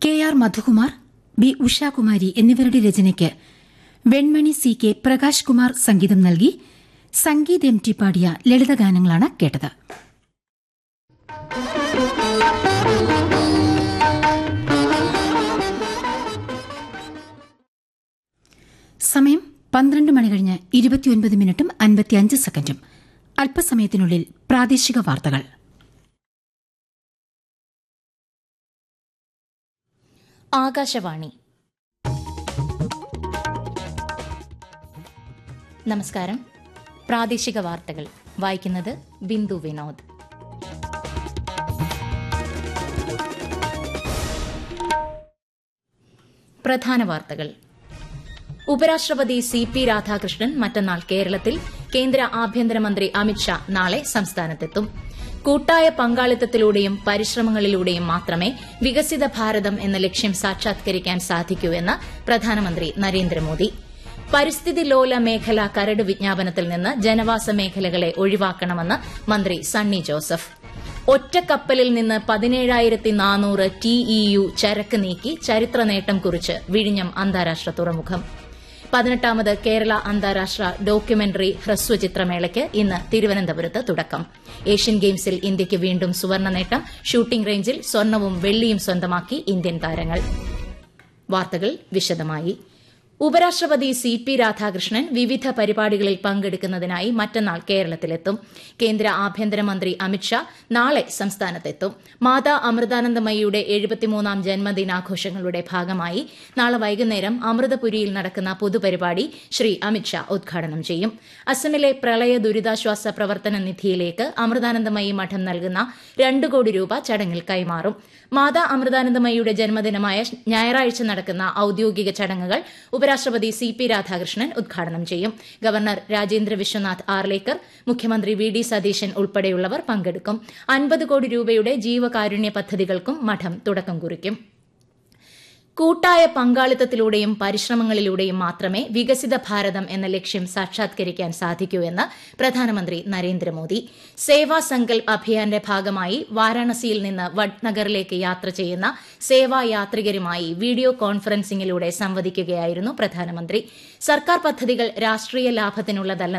K R Madhukumar B Ushakumari എന്നിവരുടെ രചനയ്ക്ക് Venmani C K Prakash Kumar സംഗീതം നൽകി സംഗീത് എം ടി പാടിയ ലളിതഗാനങ്ങളാണ് കേട്ടത് സമയം പന്ത്രണ്ട് മണി കഴിഞ്ഞ് ഇരുപത്തിയൊൻപത് മിനിറ്റും അൻപത്തിയഞ്ച് സെക്കൻഡും അല്പസമയത്തിനുള്ളിൽ പ്രാദേശിക വാർത്തകൾ ആകാശവാണി നമസ്കാരം പ്രാദേശിക വാർത്തകൾ വായിക്കുന്നത് ബിന്ദു വിനോദ് പ്രധാന വാർത്തകൾ ഉപരാഷ്ട്രപതി സി പി രാധാകൃഷ്ണൻ മറ്റന്നാൾ കേരളത്തിൽ കേന്ദ്ര ആഭ്യന്തരമന്ത്രി അമിത്ഷാ നാളെ സംസ്ഥാനത്തെത്തും കൂട്ടായ പങ്കാളിത്തത്തിലൂടെയും പരിശ്രമങ്ങളിലൂടെയും മാത്രമേ വികസിത ഭാരതം എന്ന ലക്ഷ്യം സാക്ഷാത്കരിക്കാൻ സാധിക്കൂ എന്ന് പ്രധാനമന്ത്രി നരേന്ദ്രമോദി പരിസ്ഥിതി ലോല മേഖല കരട് വിജ്ഞാപനത്തിൽ നിന്ന് ജനവാസ മേഖലകളെ ഒഴിവാക്കണമെന്ന് മന്ത്രി സണ്ണി ജോസഫ് ഒറ്റക്കപ്പലിൽ നിന്ന് പതിനേഴായിരത്തി നാനൂറ് ടിഇയു ചരക്ക് നീക്കി ചരിത്ര നേട്ടം കുറിച്ച് വിഴിഞ്ഞം അന്താരാഷ്ട്ര തുറമുഖം പതിനെട്ടാമത് കേരള അന്താരാഷ്ട്ര ഡോക്യുമെന്ററി ഹ്രസ്വചിത്രമേളയ്ക്ക് ഇന്ന് തിരുവനന്തപുരത്ത് തുടക്കം ഏഷ്യൻ ഗെയിംസിൽ ഇന്ത്യയ്ക്ക് വീണ്ടും സുവർണ്ണ നേട്ടം ഷൂട്ടിംഗ് റേഞ്ചിൽ സ്വർണവും വെള്ളിയും സ്വന്തമാക്കി ഇന്ത്യൻ താരങ്ങൾ വാർത്തകൾ വിശദമായി ഉപരാഷ്ട്രപതി സി പി രാധാകൃഷ്ണൻ വിവിധ പരിപാടികളിൽ പങ്കെടുക്കുന്നതിനായി മറ്റന്നാൾ കേരളത്തിലെത്തും കേന്ദ്ര ആഭ്യന്തരമന്ത്രി അമിത്ഷാ നാളെ സംസ്ഥാനത്തെത്തും മാതാ അമൃതാനന്ദമയിയുടെ എഴുപത്തിമൂന്നാം ജന്മദിനാഘോഷങ്ങളുടെ ഭാഗമായി നാളെ വൈകുന്നേരം അമൃതപുരിയിൽ നടക്കുന്ന പൊതുപരിപാടി ശ്രീ അമിത്ഷാ ഉദ്ഘാടനം ചെയ്യും അസമിലെ പ്രളയ ദുരിതാശ്വാസ പ്രവർത്തന നിധിയിലേക്ക് അമൃതാനന്ദമയി മഠം നൽകുന്ന രണ്ട് കോടി രൂപ ചടങ്ങിൽ കൈമാറും മാതാ അമൃതാനന്ദമയിയുടെ ജന്മദിനമായ ഞായറാഴ്ച നടക്കുന്ന ഔദ്യോഗിക ചടങ്ങുകൾ ഉപരാഷ്ട്രപതി സി പി രാധാകൃഷ്ണൻ ഉദ്ഘാടനം ചെയ്യും ഗവർണർ രാജേന്ദ്ര വിശ്വനാഥ് ആർലേക്കർ മുഖ്യമന്ത്രി വി ഡി സതീശൻ ഉൾപ്പെടെയുള്ളവർ പങ്കെടുക്കും അൻപത് കോടി രൂപയുടെ ജീവകാരുണ്യ പദ്ധതികൾക്കും മഠം തുടക്കം കുറിക്കും കൂട്ടായ പങ്കാളിത്തത്തിലൂടെയും പരിശ്രമങ്ങളിലൂടെയും മാത്രമേ വികസിത ഭാരതം എന്ന ലക്ഷ്യം സാക്ഷാത്കരിക്കാൻ സാധിക്കൂ എന്ന് പ്രധാനമന്ത്രി നരേന്ദ്രമോദി സേവാ സങ്കൽപ് അഭിയാന്റെ ഭാഗമായി വാരാണസിയിൽ നിന്ന് വഡ്നഗറിലേക്ക് യാത്ര ചെയ്യുന്ന സേവാ യാത്രികരുമായി വീഡിയോ കോൺഫറൻസിംഗിലൂടെ സംവദിക്കുകയായിരുന്നു പ്രധാനമന്ത്രി സർക്കാർ പദ്ധതികൾ രാഷ്ട്രീയ ലാഭത്തിനുള്ളതല്ല